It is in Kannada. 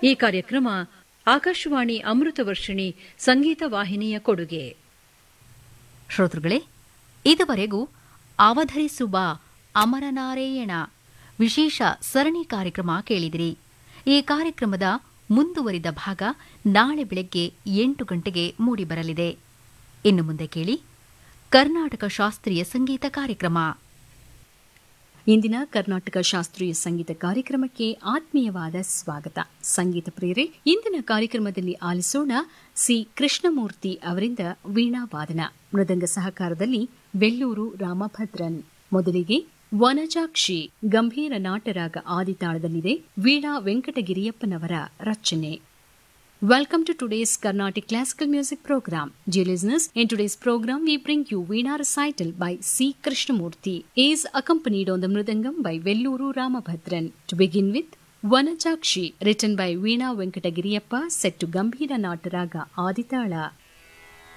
ಈ ಕಾರ್ಯಕ್ರಮ ಆಕಾಶವಾಣಿ ಅಮೃತ ವರ್ಷಿಣಿ ಸಂಗೀತ ವಾಹಿನಿಯ ಕೊಡುಗೆ ಶ್ರೋತೃಗಳೇ ಇದುವರೆಗೂ ಅವಧರಿಸುವ ಅಮರನಾರಾಯಣ ವಿಶೇಷ ಸರಣಿ ಕಾರ್ಯಕ್ರಮ ಕೇಳಿದಿರಿ ಈ ಕಾರ್ಯಕ್ರಮದ ಮುಂದುವರಿದ ಭಾಗ ನಾಳೆ ಬೆಳಗ್ಗೆ ಎಂಟು ಗಂಟೆಗೆ ಮೂಡಿಬರಲಿದೆ ಇನ್ನು ಮುಂದೆ ಕೇಳಿ ಕರ್ನಾಟಕ ಶಾಸ್ತ್ರೀಯ ಸಂಗೀತ ಕಾರ್ಯಕ್ರಮ ಇಂದಿನ ಕರ್ನಾಟಕ ಶಾಸ್ತ್ರೀಯ ಸಂಗೀತ ಕಾರ್ಯಕ್ರಮಕ್ಕೆ ಆತ್ಮೀಯವಾದ ಸ್ವಾಗತ ಸಂಗೀತ ಪ್ರಿಯರೇ ಇಂದಿನ ಕಾರ್ಯಕ್ರಮದಲ್ಲಿ ಆಲಿಸೋಣ ಸಿ ಕೃಷ್ಣಮೂರ್ತಿ ಅವರಿಂದ ವೀಣಾ ವಾದನ ಮೃದಂಗ ಸಹಕಾರದಲ್ಲಿ ಬೆಳ್ಳೂರು ರಾಮಭದ್ರನ್ ಮೊದಲಿಗೆ ವನಜಾಕ್ಷಿ ಗಂಭೀರ ನಾಟರಾಗ ಆದಿತಾಳದಲ್ಲಿದೆ ವೀಣಾ ವೆಂಕಟಗಿರಿಯಪ್ಪನವರ ರಚನೆ Welcome to today's Carnatic Classical Music Program. Dear listeners, in today's program we bring you Veena recital by C. Krishnamurti. He is accompanied on the Mridangam by Velluru Ramabhadran. To begin with, Vanajakshi, written by Veena Venkatagiriyappa, set to Gambhira Nataraga Aditala.